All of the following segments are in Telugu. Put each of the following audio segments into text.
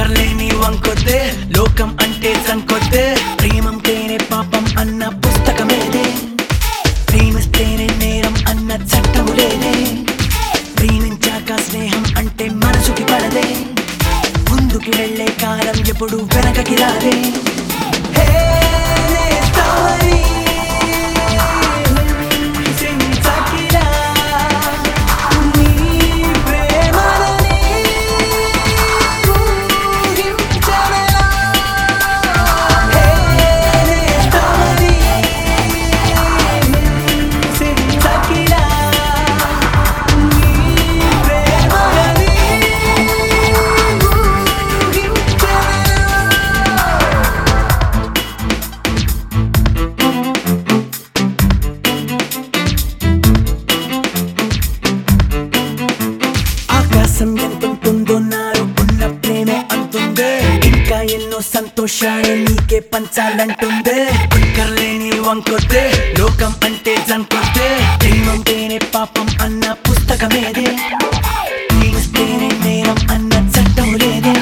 అక్కర్లేని వంకొద్దే లోకం అంటే సంకొద్దే ప్రేమంటేనే పాపం అన్న పుస్తకమేదే ప్రేమిస్తేనే నేరం అన్న చట్టము లేదే ప్రేమించాక స్నేహం అంటే మనసుకి పడదే ముందుకి వెళ్ళే కాలం ఎప్పుడు వెనకకి రాదే హే, నేస్తావని, హింసించకిరా, నీ ప్రేమలని ఊహించవెలా. హే, నేస్తావని, హింసించకిరా, నీ ప్రేమలని ఊహించవెలా. ఆకాశం ఎంతుంటుందో నాలో ఉన్న ప్రేమే అంటుందే ఇంకా ఎన్నో సంతోషాలు నీకే పంచాలంటుందే అక్కర్లేని వంకొద్దే లోకం అంటే జంకొద్దే ప్రేమంటేనే పాపం అన్న పుస్తకమేదే ప్రేమిస్తేనే నేరం అన్న చట్టం లేదే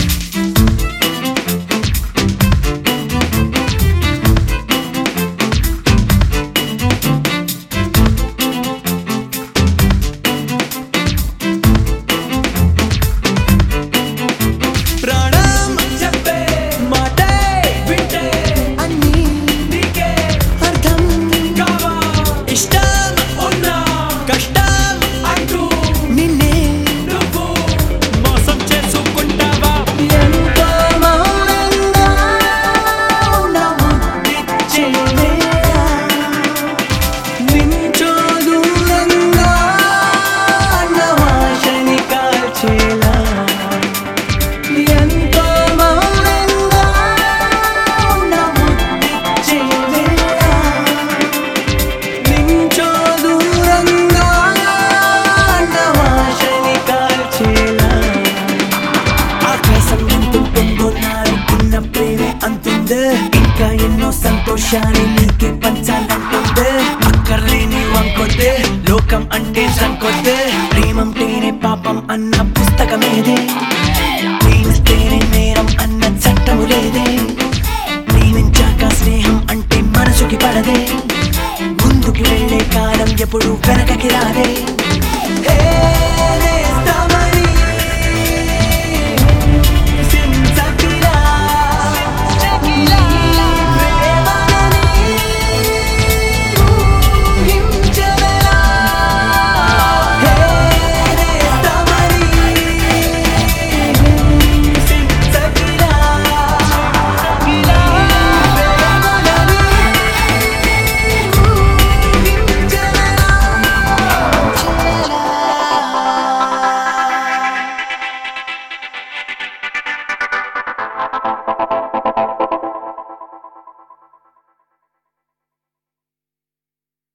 ప్రాణం చెప్పే మాటే వింటే అన్నీ నీకే అర్థం కావా ఇష్టం ఉన్నా కష్టం అంటూ నిన్నే నువ్వు మోసం చేసుకుంటావా ఎంతో మౌనంగా ఉన్నావు నిశ్చయమేగా. నించో దూరంగా అన్నవాశని కాల్చేలా ఎంతో మౌనంగా ఉన్నావు నిశ్చయమేగా. నించో దూరంగా అన్నవాశని కాల్చేలా. ఆకాశం ఎంతుంటుందో నాలుగున్న ప్రేమే అంతుందే ఇంకా ఎన్నో సంతోషాలు నీకే పంచాలంటుందే అక్కర్లేని వంకొద్దే లోకం అంటే సంకొద్దే ప్రేమంటేనే పాపం అన్న పుస్తకమేదే ప్రేమిస్తేనే నేరం అన్న చట్టము లేదే ప్రేమించాక స్నేహం అంటే మనసుకి పడదే ముందుకి వెళ్ళే కాలం ఎప్పుడు వెనకకి రాదే